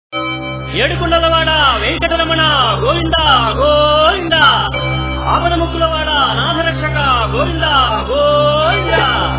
ఏడుకొండలవాడ వెంకటరమణ గోవింద గోవింద ఆపద ముక్కులవాడ నాథరక్షక గోవింద గోవింద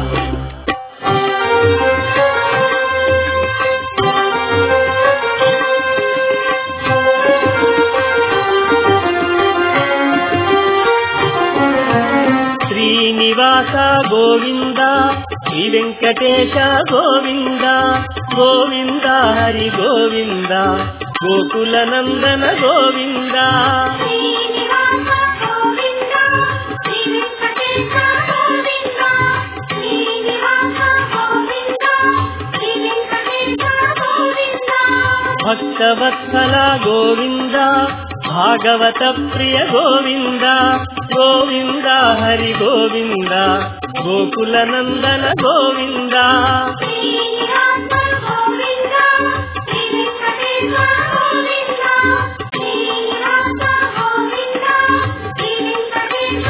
శ్రీనివాస గోవింద శ్రీ వెంకటేశ గోవింద గోవింద హరి గోవింద గోకుల నందన గోవింద శ్రీనివాస గోవింద శ్రీ వెంకటేశ గోవింద శ్రీనివాస గోవింద శ్రీ వెంకటేశ గోవింద భక్తవత్సల గోవింద భాగవత ప్రియ గోవింద గోవింద హరి గోవింద గోకుల నందన గోవింద శ్రీనివాస గోవింద శ్రీ వెంకటేశ గోవింద శ్రీనివాస గోవింద శ్రీ వెంకటేశ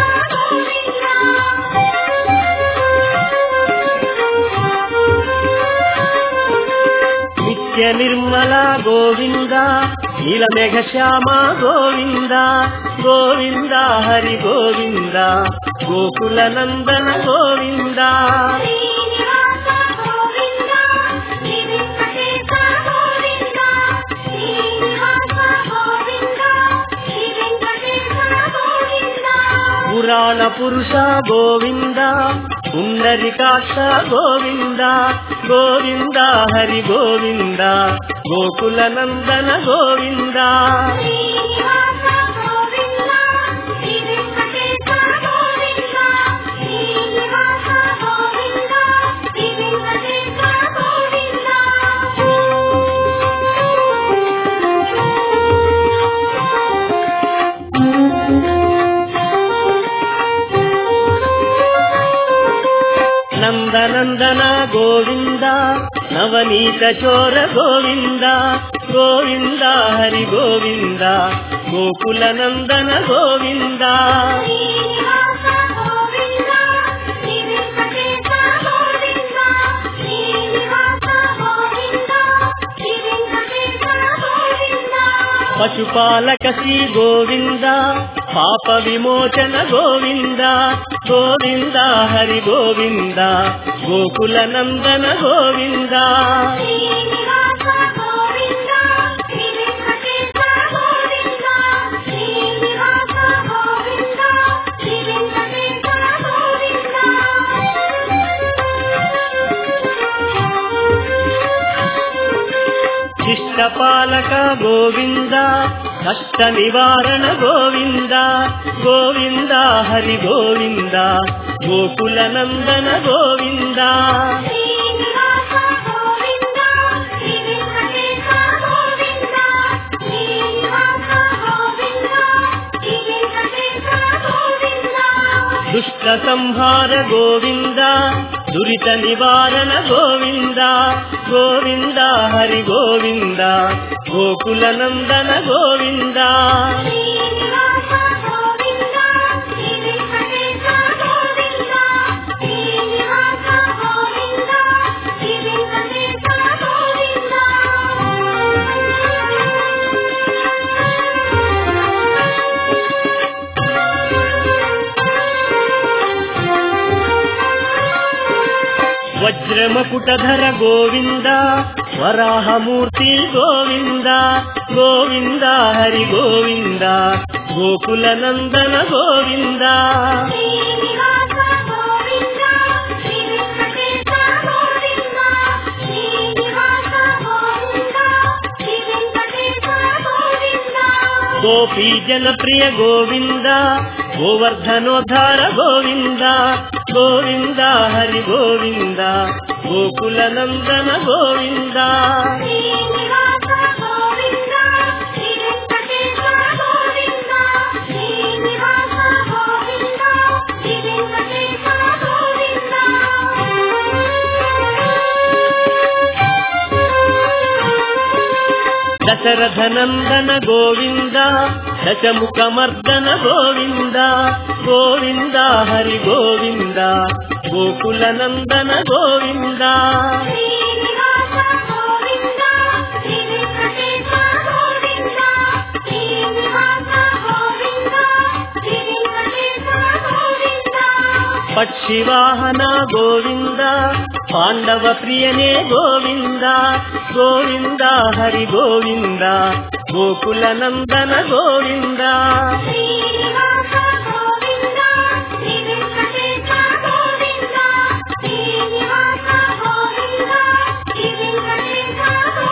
గోవింద నిత్య నిర్మల గోవింద నీలమేఘ శ్యామ గోవింద గోవింద హరి గోవింద గోకుల నందన గోవింద శ్రీనివాస గోవింద శ్రీ వెంకటేశ గోవింద శ్రీనివాస గోవింద శ్రీ వెంకటేశ గోవింద పురాణ పురుష గోవింద పుండరికాక్ష గోవింద గోవింద హరి గోవింద గోకుల నందన గోవింద శ్రీనివాస గోవింద శ్రీ వెంకటేశ గోవింద శ్రీనివాస గోవింద శ్రీ వెంకటేశ నందనందన గోవింద నవనీత చోర గోవింద గోవింద హరి గోవింద గోకుల నందన గోవింద శ్రీనివాస గోవింద శ్రీ వెంకటేశ గోవింద శ్రీనివాస గోవింద శ్రీ వెంకటేశ గోవింద పశుపాలక శ్రీ గోవింద పాప విమోచన గోవింద గోవింద హరి గోవింద గోకుల నందన గోవింద శ్రీనివాస గోవింద శ్రీ వెంకటేశ గోవింద శ్రీనివాస గోవింద శ్రీ వెంకటేశ గోవింద శిష్టపాలక గోవింద కష్ట నివారణ గోవింద గోవింద హరి గోవింద గోకుల నందన గోవింద శ్రీనివాస గోవింద శ్రీ వెంకటేశ గోవింద శ్రీనివాస గోవింద శ్రీ వెంకటేశ గోవింద దుష్ట సంహార గోవింద దురిత నివారణ గోవింద గోవింద హరి గోవింద గోకుల నందన గోవింద శ్రీనివాస గోవింద శ్రీ వెంకటేశ గోవింద శ్రీనివాస గోవింద శ్రీ వెంకటేశ గోవింద వజ్రమకుటధర గోవింద వరాహమూర్తి గోవింద గోవింద హరి గోవింద గోకుల నందన గోవింద శ్రీనివాస గోవింద శ్రీ వెంకటేశ గోవింద శ్రీనివాస గోవింద శ్రీ వెంకటేశ గోవింద గోపీ జనప్రియ గోవింద గోవర్ధనోద్ధార గోవింద గోవింద హరి గోవింద గోకుల నందన గోవింద శ్రీనివాస గోవింద శ్రీ వెంకటేశ గోవింద శ్రీనివాస గోవింద శ్రీ వెంకటేశ గోవింద దశరథ నందన గోవింద దశముఖమర్దన గోవింద గోవింద హరి గోవింద గోకుల నందన గోవింద శ్రీనివాస గోవింద శ్రీ వెంకటేశ పక్షివాహన గోవింద పాండవ ప్రియనే గోవింద గోవింద హరి గోవింద గోకుల నందన గోవింద శ్రీనివాస గోవింద శ్రీ వెంకటేశ గోవింద శ్రీనివాస గోవింద శ్రీ వెంకటేశ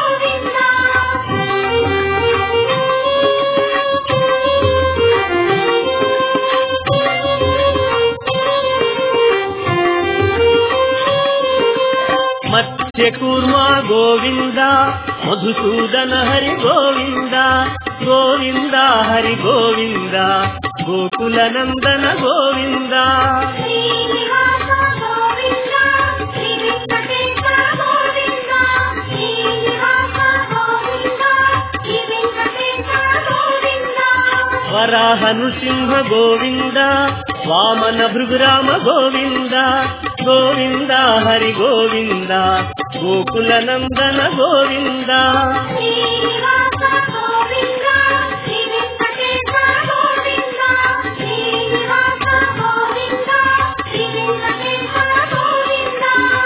గోవింద మత్స్యకూర్మ గోవింద మధుసూదన హరి గోవింద గోవింద హరి గోవింద గోకుల నందన గోవింద శ్రీనివాస గోవింద శ్రీ వెంకటేశ గోవింద శ్రీనివాస గోవింద శ్రీ వెంకటేశ గోవింద వరాహ నృసింహ గోవింద వామన భృగురామ గోవింద గోవింద హరి గోవింద గోకుల నందన గోవింద శ్రీనివాస గోవింద శ్రీ వెంకటేశ గోవింద శ్రీనివాస గోవింద శ్రీ వెంకటేశ గోవింద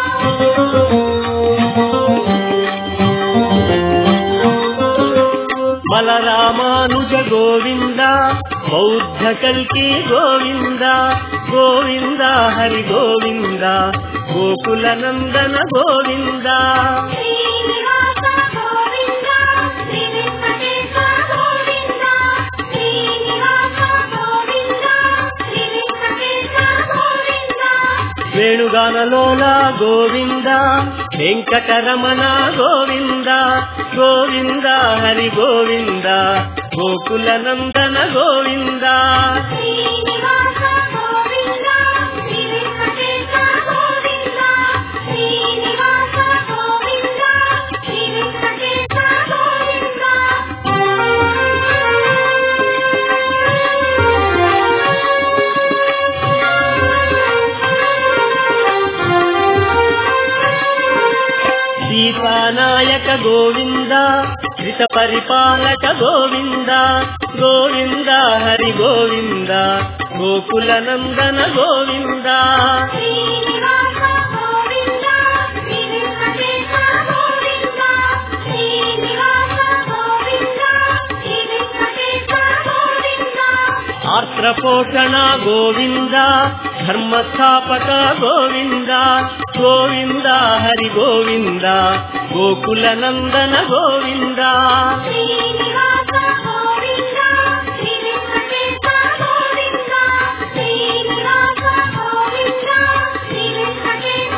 బలరామానుజ గోవింద బౌద్ధ కల్కి గోవింద గోవింద హరి గోవింద గోకుల నందన గోవింద శ్రీనివాస గోవింద శ్రీ వెంకటేశ గోవింద శ్రీనివాస గోవింద శ్రీ వెంకటేశ గోవింద వేణుగానలోల గోవింద వెంకటరమణ గోవింద గోవింద హరి గోవింద గోకుల నందన గోవింద శ్రీనివాస గోవింద శ్రీ వెంకటేశ గోవింద శ్రీనివాస గోవింద శ్రీ వెంకటేశ గోవింద సీతానాయక గోవింద శ్రిత పరిపాలక గోవింద గోవింద హరి గోవింద గోకుల నందన గోవింద శ్రీనివాస గోవింద శ్రీ వెంకటేశ గోవింద శ్రీనివాస గోవింద శ్రీ వెంకటేశ గోవింద ఆర్త్రపోషణ గోవింద ధర్మస్థాపక గోవింద గోవింద హరి గోవింద గోకుల నందన గోవింద శ్రీనివాస గోవింద శ్రీ వెంకటేశ గోవింద శ్రీనివాస గోవింద శ్రీ వెంకటేశ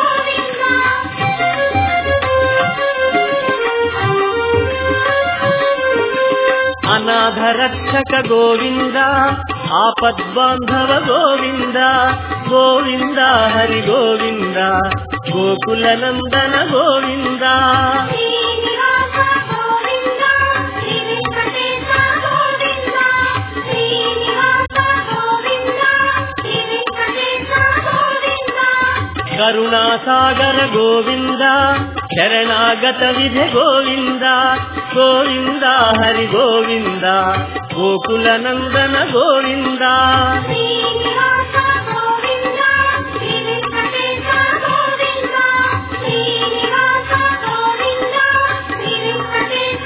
గోవింద అనాథ రక్షక గోవింద ఆపద్బాంధవ గోవింద గోవింద హరి గోవింద గోకుల నందన గోవింద శ్రీనివాస గోవింద శ్రీ వెంకటేశ గోవింద శ్రీనివాస గోవింద శ్రీ వెంకటేశ గోవింద కరుణాసాగర గోవింద శరణాగత విధ గోవింద గోవింద హరి గోవింద గోకుల నందన గోవింద శ్రీనివాస గోవింద శ్రీ వెంకటేశ గోవింద శ్రీనివాస గోవింద శ్రీ వెంకటేశ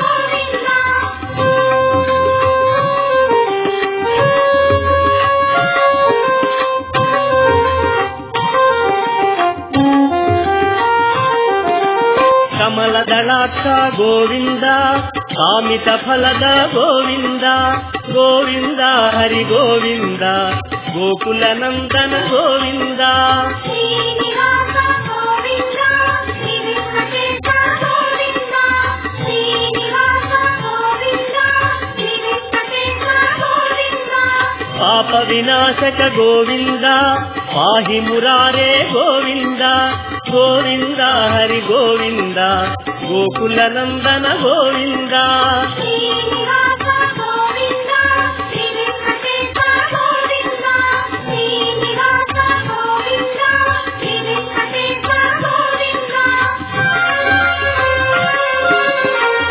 గోవింద కమల దళాక్ష గోవింద కామిత ఫలద గోవింద గోవింద హరి గోవింద గోకుల నందన గోవింద శ్రీనివాస గోవింద శ్రీ వెంకటేశ గోవింద శ్రీనివాస గోవింద శ్రీ వెంకటేశ గోవింద పాప వినాశక గోవింద పాహి మురారే గోవింద గోవింద హరి గోవింద గోకుల నందన గోవింద శ్రీనివాస గోవింద శ్రీ వెంకటేశ గోవింద శ్రీనివాస గోవింద శ్రీ వెంకటేశ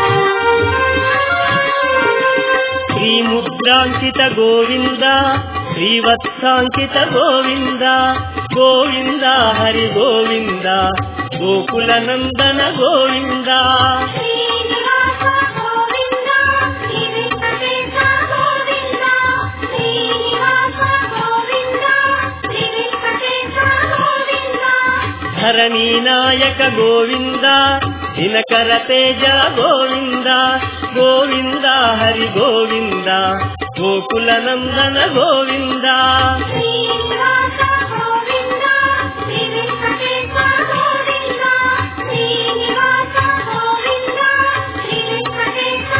గోవింద శ్రీముద్రాంకిత గోవింద శ్రీవత్సాంకిత గోవింద గోవింద హరి గోవింద గోకుల నందన గోవింద శ్రీనివాస గోవింద శ్రీ వెంకటేశ గోవింద శ్రీనివాస గోవింద శ్రీ వెంకటేశ గోవింద ధరణీ నాయక గోవింద దినకర తేజ గోవింద గోవింద హరి గోవింద గోకుల నందన గోవింద శ్రీనివాస గోవింద శ్రీ వెంకటేశ గోవింద శ్రీనివాస గోవింద శ్రీ వెంకటేశ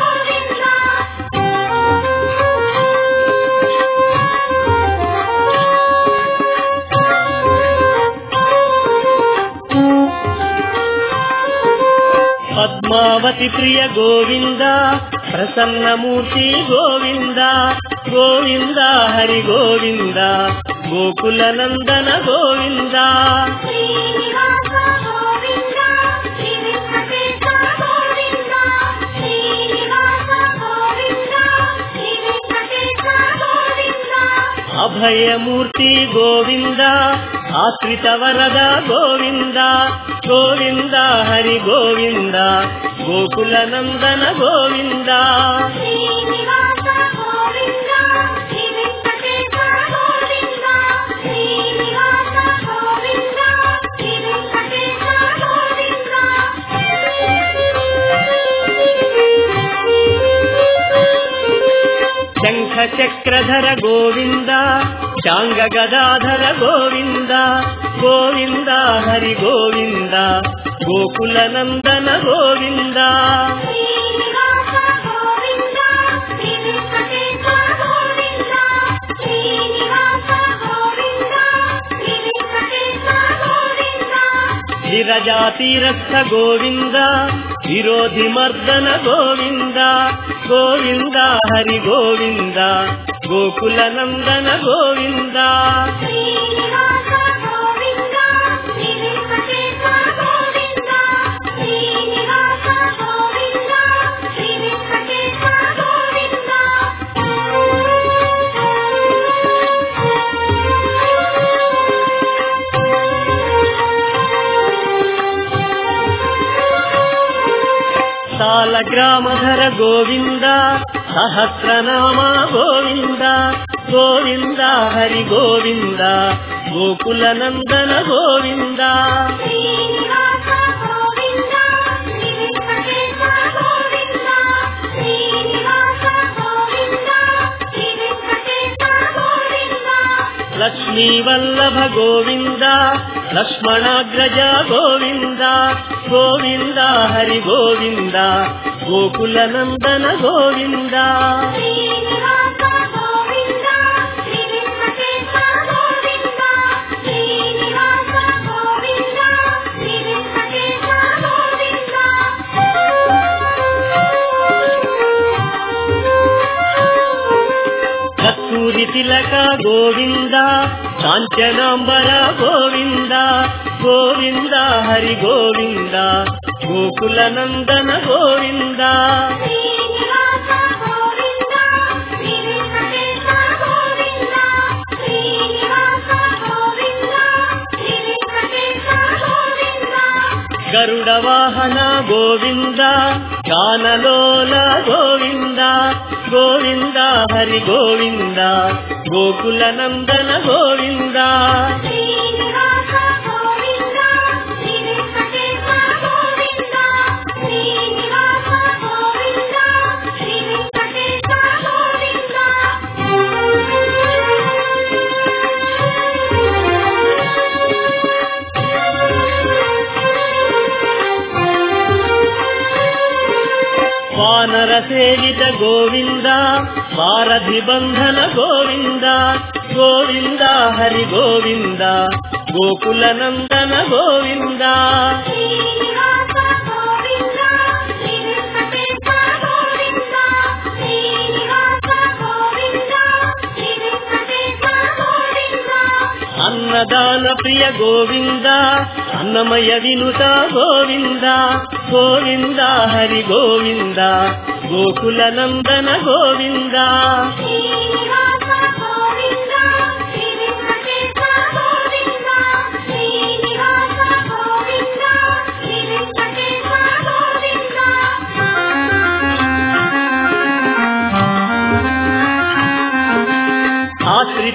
పద్మావతి ప్రియ గోవింద ప్రసన్నమూర్తి గోవింద గోవింద హరి గోవింద గోకుల నందన గోవింద శ్రీనివాస గోవింద శ్రీ వెంకటేశ గోవింద శ్రీనివాస గోవింద శ్రీ వెంకటేశ గోవింద అభయమూర్తి గోవింద ఆశ్రిత వరద గోవింద గోవింద హరి గోవింద గోకుల నందన గోవింద శ్రీనివాస గోవింద శ్రీ వెంకటేశ గోవింద శ్రీనివాస గోవింద శ్రీ వెంకటేశ గోవింద శంఖ చక్రధర గోవింద శాంగ గదాధర గోవింద గోవింద హరి గోవింద గోకుల నందన గోవింద శ్రీనివాస గోవింద శ్రీ వెంకటేశ గోవింద శ్రీనివాస గోవింద శ్రీ వెంకటేశ గోవింద విరజాతీరస్థ గోవింద విరోధి మర్దన గోవింద గోవింద హరి గోవింద గోకుల నందన గోవింద శ్రీనివాస గోవింద శ్రీ వెంకటేశ గోవింద శ్రీనివాస గోవింద శ్రీ వెంకటేశ గోవింద సాలగ్రామధర గోవింద సహస్రనామ గోవింద గోవింద హరి గోవింద గోకుల నందన గోవింద శ్రీనివాస గోవింద శ్రీ వెంకటేశ గోవింద శ్రీనివాస గోవింద శ్రీ వెంకటేశ గోవింద లక్ష్మీ వల్లభ గోవింద లక్ష్మణాగ్రజ గోవింద గోవింద హరి గోవింద గోకుల నందన గోవింద శ్రీనివాస గోవింద శ్రీ వెంకటేశ గోవింద శ్రీనివాస గోవింద శ్రీ వెంకటేశ గోవింద కస్తూరి తిలక గోవింద కాంచనాంబర గోవింద గోవింద హరి గోవింద గోకుల నందన గోవింద శ్రీనివాస గోవింద శ్రీ వెంకటేశ గోవింద శ్రీనివాస గోవింద శ్రీ వెంకటేశ గోవింద గరుడ వాహన గోవింద గానలోల గోవింద గోవింద హరి గోవింద గోకుల నందన గోవింద శ్రీనివాస గోవింద శ్రీ వెంకటేశ గోవింద శ్రీనివాస గోవింద శ్రీ వెంకటేశ గోవింద వానర సేవిత గోవింద వారధి బంధన గోవింద గోవింద హరి గోవింద గోకుల నందన గోవింద శ్రీనివాస గోవింద శ్రీ వెంకటేశ గోవింద శ్రీనివాస గోవింద శ్రీ వెంకటేశ గోవింద అన్నదాన ప్రియ గోవింద అన్నమయ వినుత గోవింద గోవింద హరి గోవింద గోకుల నందన గోవింద శ్రీనివాస గోవింద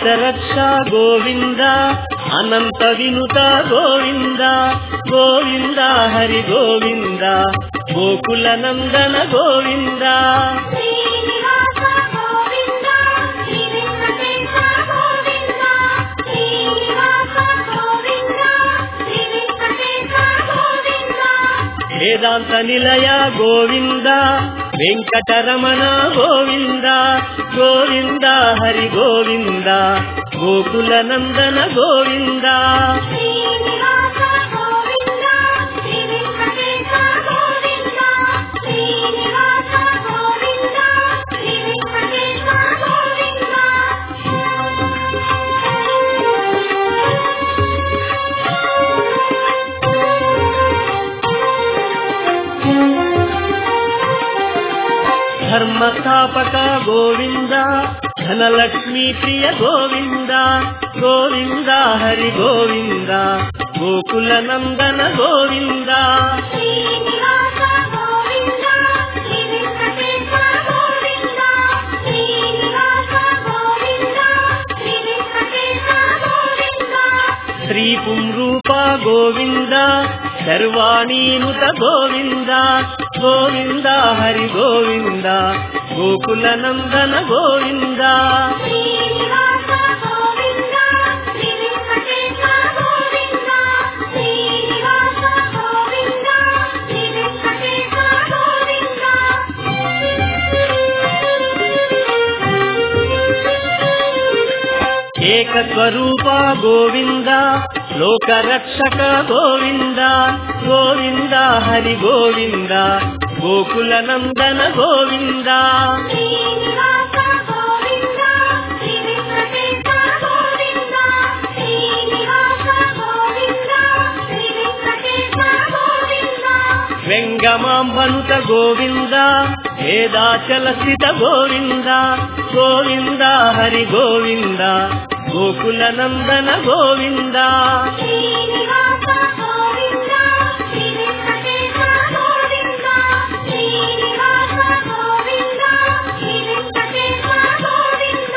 అనంత రక్ష గోవింద అనంత వినుత గోవింద గోవింద హరి గోవింద గోకుల నందన గోవింద శ్రీనివాస గోవింద శ్రీ వెంకటేశ గోవింద శ్రీనివాస గోవింద శ్రీ వెంకటేశ గోవింద వేదాంత నిలయ గోవింద వెంకటరమణ గోవింద గోవింద హరి గోవింద గోకుల నందన గోవింద శ్రీనివాస గోవింద శ్రీ వెంకటేశ గోవింద శ్రీనివాస గోవింద శ్రీ వెంకటేశ గోవింద ధర్మ స్థాపక గోవింద ధనలక్ష్మీ ప్రియ గోవింద గోవింద హరి గోవింద గోకుల నందన గోవింద శ్రీనివాస గోవింద శ్రీ వెంకటేశ గోవింద శ్రీనివాస గోవింద శ్రీ వెంకటేశ గోవింద శ్రీ పుంరూప గోవింద సర్వాణీనుత గోవింద గోవింద హరి గోవింద గోకుల నందన గోవింద శ్రీనివాస గోవింద శ్రీ వెంకటేశ గోవింద శ్రీనివాస గోవింద శ్రీ వెంకటేశ గోవింద ఏక స్వరూప గోవింద లోక రక్షక గోవింద గోవింద హరి గోవింద గోకుల నందన గోవింద శ్రీనివాస గోవింద శ్రీ వెంకటేశ గోవింద శ్రీనివాస గోవింద శ్రీ వెంకటేశ గోవింద వెంగమాంబనుత గోవింద వేదాచల స్థిత గోవింద గోవింద హరి గోవింద గోకుల నందన గోవింద శ్రీనివాస గోవింద శ్రీ వెంకటేశ గోవింద శ్రీనివాస గోవింద శ్రీ వెంకటేశ గోవింద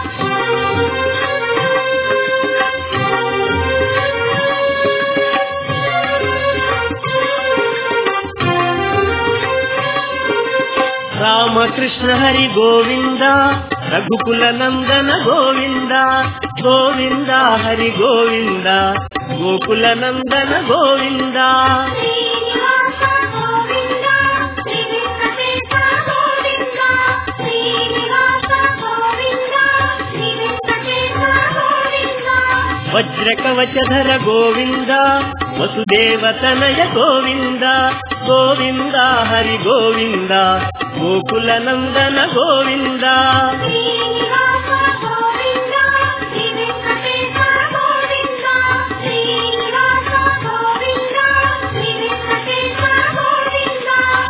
రామకృష్ణ హరి గోవింద రఘుకుల నందన గోవింద గోవింద హరి గోవింద గోకుల నందన గోవింద శ్రీనివాస గోవింద శ్రీ వెంకటేశ గోవింద శ్రీనివాస గోవింద శ్రీ వెంకటేశ గోవింద వజ్ర కవచధర గోవింద వసుదేవ తనయ గోవింద గోవింద హరి గోవింద గోకుల నందన గోవింద శ్రీనివాస గోవింద శ్రీ వెంకటేశ గోవింద శ్రీనివాస గోవింద శ్రీ వెంకటేశ గోవింద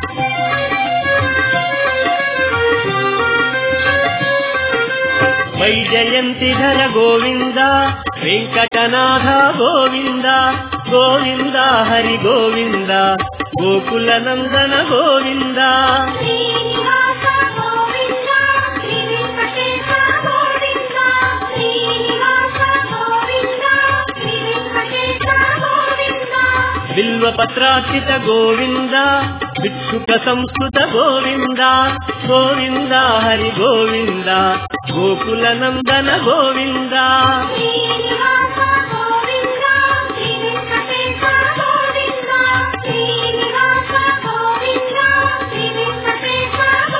వైజయంతిధర గోవింద వెంకటనాథ గోవింద గోవింద హరి గోవింద గోకుల నందన గోవింద శ్రీనివాస గోవింద శ్రీ వెంకటేశ గోవింద శ్రీనివాస గోవింద శ్రీ వెంకటేశ గోవింద బిల్వపత్రార్చిత గోవింద భిక్షుక సంస్కృత గోవింద గోవింద హరి గోవింద గోకుల నందన గోవింద శ్రీనివాస గోవింద శ్రీ వెంకటేశ గోవింద శ్రీనివాస గోవింద శ్రీ వెంకటేశ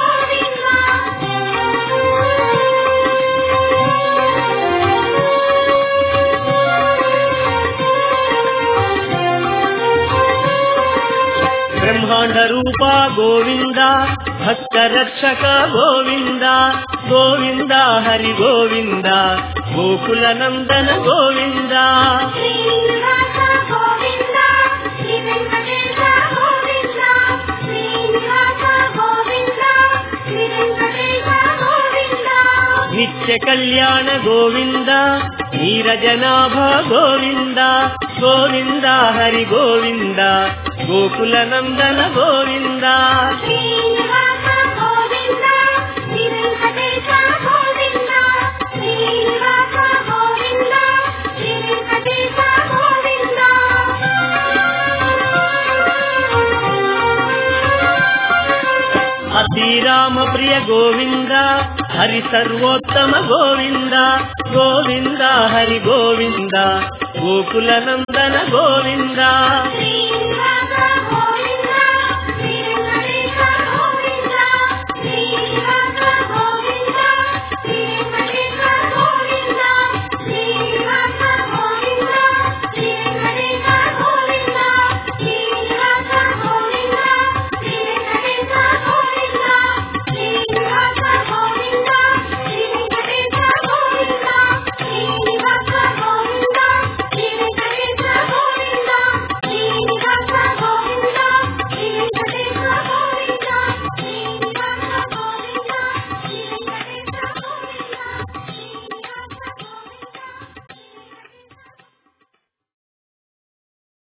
గోవింద బ్రహ్మాండ రూప గోవింద భక్త రక్షక గోవింద గోవింద హరి గోవింద గోకుల నందన గోవింద శ్రీనివాస గోవింద శ్రీ వెంకటేశ గోవింద శ్రీనివాస గోవింద శ్రీ వెంకటేశ గోవింద నిత్య కళ్యాణ గోవింద నీరజనాభ గోవింద గోవింద హరి గోవింద గోకుల నందన గోవింద శ్రీనివాస గోవింద శ్రీ వెంకటేశ గోవింద శ్రీనివాస శ్రీరామ ప్రియ గోవింద హరి సర్వోత్తమ గోవింద గోవింద హరి గోవింద గోకుల నందన గోవింద శ్రీనివాస